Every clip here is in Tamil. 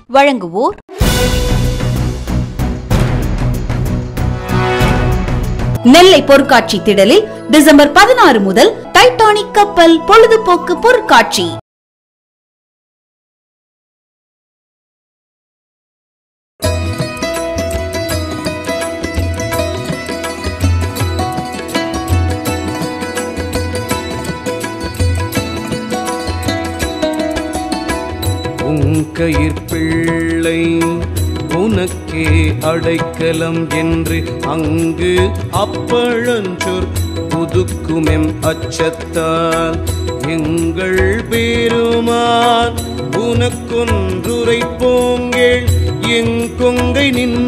வழங்குவோர் நெல்லை பொருட்காட்சி திடலில் டிசம்பர் பதினாறு முதல் டைட்டானிக் கப்பல் பொழுதுபோக்கு பொருட்காட்சி உங்கயிர் பிள்ளை உனக்கே அடைக்கலம் என்று அங்கு அப்பழஞ்சொர் புதுக்குமெம் அச்சத்தால் எங்கள் பேருமான் உனக்கொன்றுரை போங்கள் எங்கொங்கை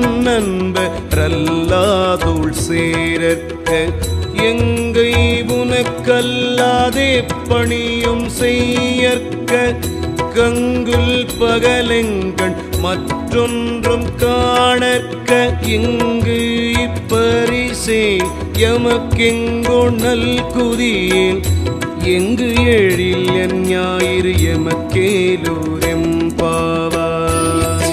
நின்னன்பரல்லாதுள் சேரற்க எங்கை உனக்கல்லாதே பணியும் செய்யற்க கங்குல் பகலெங்கண் மற்றொன்றும் காணற்க இங்கு இப்பரிசே எமக்கெங்கோ நல்குதியேன் எங்கு எழில் என் ஞாயிறு எமக்கேலூரெம்பாவாய்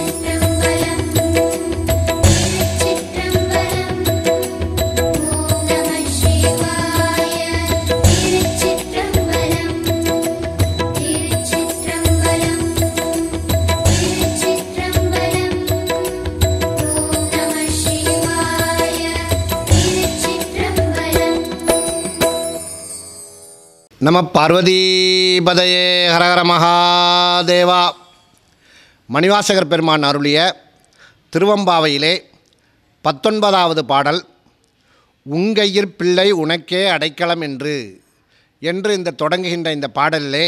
நம பார்வதிபதையே ஹரஹர மகாதேவா மணிவாசகர் பெருமான் அருளிய திருவம்பாவையிலே பத்தொன்பதாவது பாடல் உங்கையிற் பிள்ளை உனக்கே அடைக்கலம் என்று என்று இந்த தொடங்குகின்ற இந்த பாடலிலே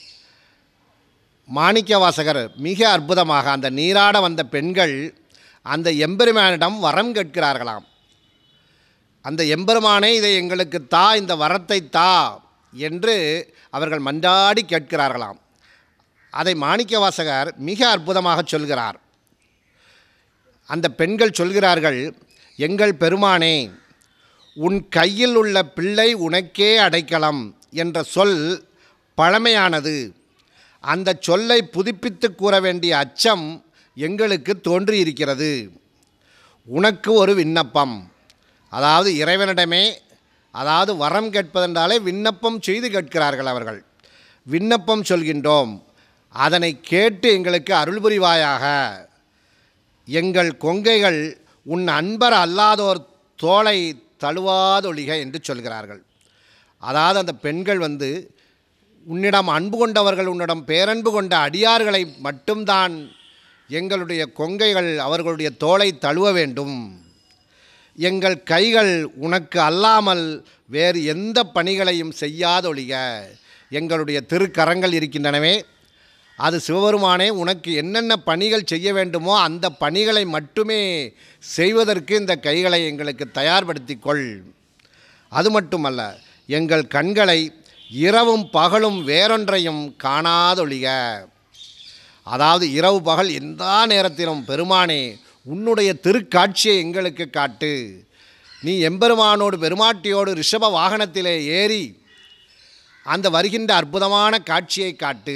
மாணிக்கவாசகர் மிக அற்புதமாக அந்த நீராட வந்த பெண்கள் அந்த எம்பெருமானிடம் வரம் கேட்கிறார்களாம் அந்த எம்பெருமானே இதை எங்களுக்கு தா இந்த வரத்தை தா என்று அவர்கள் மன்றாடி கேட்கிறார்களாம் அதை மாணிக்கவாசகர் மிக அற்புதமாக சொல்கிறார் அந்த பெண்கள் சொல்கிறார்கள் எங்கள் பெருமானே உன் கையில் உள்ள பிள்ளை உனக்கே அடைக்கலம் என்ற சொல் பழமையானது அந்த சொல்லை புதுப்பித்து கூற வேண்டிய அச்சம் எங்களுக்கு தோன்றியிருக்கிறது உனக்கு ஒரு விண்ணப்பம் அதாவது இறைவனிடமே அதாவது வரம் கேட்பதென்றாலே விண்ணப்பம் செய்து கேட்கிறார்கள் அவர்கள் விண்ணப்பம் சொல்கின்றோம் அதனை கேட்டு எங்களுக்கு அருள் புரிவாயாக எங்கள் கொங்கைகள் உன் அன்பர் அல்லாதோர் தோளை தழுவாதொழிக என்று சொல்கிறார்கள் அதாவது அந்த பெண்கள் வந்து உன்னிடம் அன்பு கொண்டவர்கள் உன்னிடம் பேரன்பு கொண்ட அடியார்களை மட்டும்தான் எங்களுடைய கொங்கைகள் அவர்களுடைய தோளை தழுவ வேண்டும் எங்கள் கைகள் உனக்கு அல்லாமல் வேறு எந்த பணிகளையும் செய்யாதொழிக எங்களுடைய திருக்கரங்கள் இருக்கின்றனவே அது சிவபெருமானே உனக்கு என்னென்ன பணிகள் செய்ய வேண்டுமோ அந்த பணிகளை மட்டுமே செய்வதற்கு இந்த கைகளை எங்களுக்கு தயார்படுத்திக் கொள் அது மட்டுமல்ல எங்கள் கண்களை இரவும் பகலும் வேறொன்றையும் காணாதொழிக அதாவது இரவு பகல் எந்த நேரத்திலும் பெருமானே உன்னுடைய திருக்காட்சியை எங்களுக்கு காட்டு நீ எம்பெருமானோடு பெருமாட்டியோடு ரிஷப வாகனத்திலே ஏறி அந்த வருகின்ற அற்புதமான காட்சியை காட்டு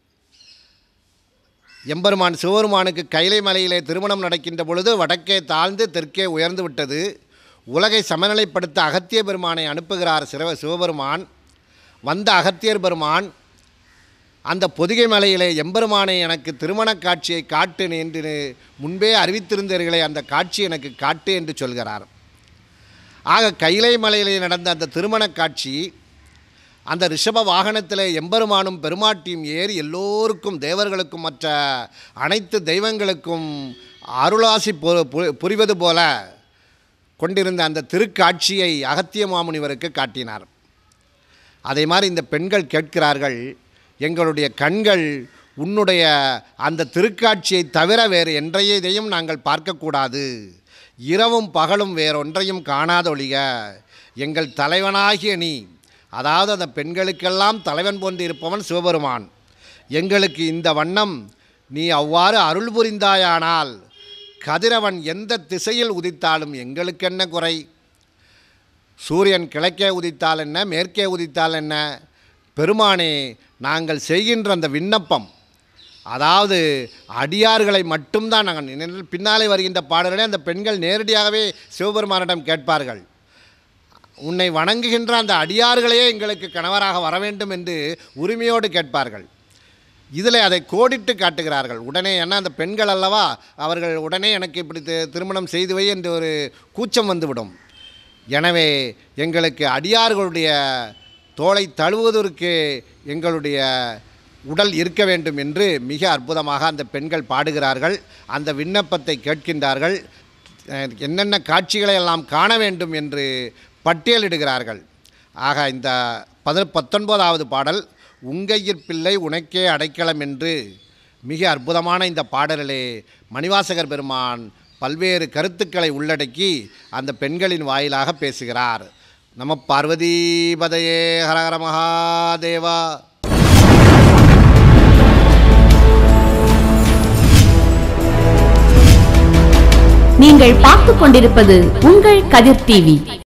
எம்பெருமான் சிவபெருமானுக்கு கைலை மலையிலே திருமணம் நடக்கின்ற பொழுது வடக்கே தாழ்ந்து தெற்கே உயர்ந்து விட்டது உலகை சமநிலைப்படுத்த அகத்திய பெருமானை அனுப்புகிறார் சிவ சிவபெருமான் வந்த அகத்தியர் பெருமான் அந்த பொதிகை மலையிலே எம்பெருமானை எனக்கு திருமணக் காட்சியை காட்டு என்று முன்பே அறிவித்திருந்தீர்களே அந்த காட்சி எனக்கு காட்டு என்று சொல்கிறார் ஆக கைலை மலையிலே நடந்த அந்த திருமணக் காட்சி அந்த ரிஷப வாகனத்திலே எம்பெருமானும் பெருமாட்டியும் ஏறி எல்லோருக்கும் தேவர்களுக்கும் மற்ற அனைத்து தெய்வங்களுக்கும் அருளாசி பொ- பு- புரிவது போல கொண்டிருந்த அந்த திருக்காட்சியை அகத்திய மாமுனிவருக்கு காட்டினார் அதே மாதிரி இந்த பெண்கள் கேட்கிறார்கள் எங்களுடைய கண்கள் உன்னுடைய அந்த திருக்காட்சியை தவிர வேறு என்றையதையும் நாங்கள் பார்க்கக்கூடாது இரவும் பகலும் வேறொன்றையும் காணாதொழிக எங்கள் தலைவனாகிய நீ அதாவது அந்த பெண்களுக்கெல்லாம் தலைவன் போன்று இருப்பவன் சிவபெருமான் எங்களுக்கு இந்த வண்ணம் நீ அவ்வாறு அருள் புரிந்தாயானால் கதிரவன் எந்த திசையில் உதித்தாலும் எங்களுக்கென்ன குறை சூரியன் கிழக்கே உதித்தால் என்ன மேற்கே உதித்தால் என்ன பெருமானே நாங்கள் செய்கின்ற அந்த விண்ணப்பம் அதாவது அடியார்களை மட்டும்தான் நாங்கள் பின்னாலே வருகின்ற பாடல்களே அந்த பெண்கள் நேரடியாகவே சிவபெருமானிடம் கேட்பார்கள் உன்னை வணங்குகின்ற அந்த அடியார்களையே எங்களுக்கு கணவராக வர வேண்டும் என்று உரிமையோடு கேட்பார்கள் இதில் அதை கோடிட்டு காட்டுகிறார்கள் உடனே ஏன்னா அந்த பெண்கள் அல்லவா அவர்கள் உடனே எனக்கு இப்படி தி- திருமணம் செய்து வை என்று ஒரு கூச்சம் வந்துவிடும் எனவே எங்களுக்கு அடியார்களுடைய தோளை தழுவுவதற்கு எங்களுடைய உடல் இருக்க வேண்டும் என்று மிக அற்புதமாக அந்த பெண்கள் பாடுகிறார்கள் அந்த விண்ணப்பத்தை கேட்கின்றார்கள் அஹ் என்னென்ன காட்சிகளை எல்லாம் காண வேண்டும் என்று பட்டியலிடுகிறார்கள் ஆக இந்த பத பத்தொன்பதாவது பாடல் உங்கையிற் பிள்ளை உனக்கே அடைக்கலம் என்று மிக அற்புதமான இந்த பாடலிலே மணிவாசகர் பெருமான் பல்வேறு கருத்துக்களை உள்ளடக்கி அந்த பெண்களின் வாயிலாக பேசுகிறார் நம பார்வதீபதையே ஹரஹர மகாதேவா நீங்கள் பார்த்துக் கொண்டிருப்பது உங்கள் கதிர் டிவி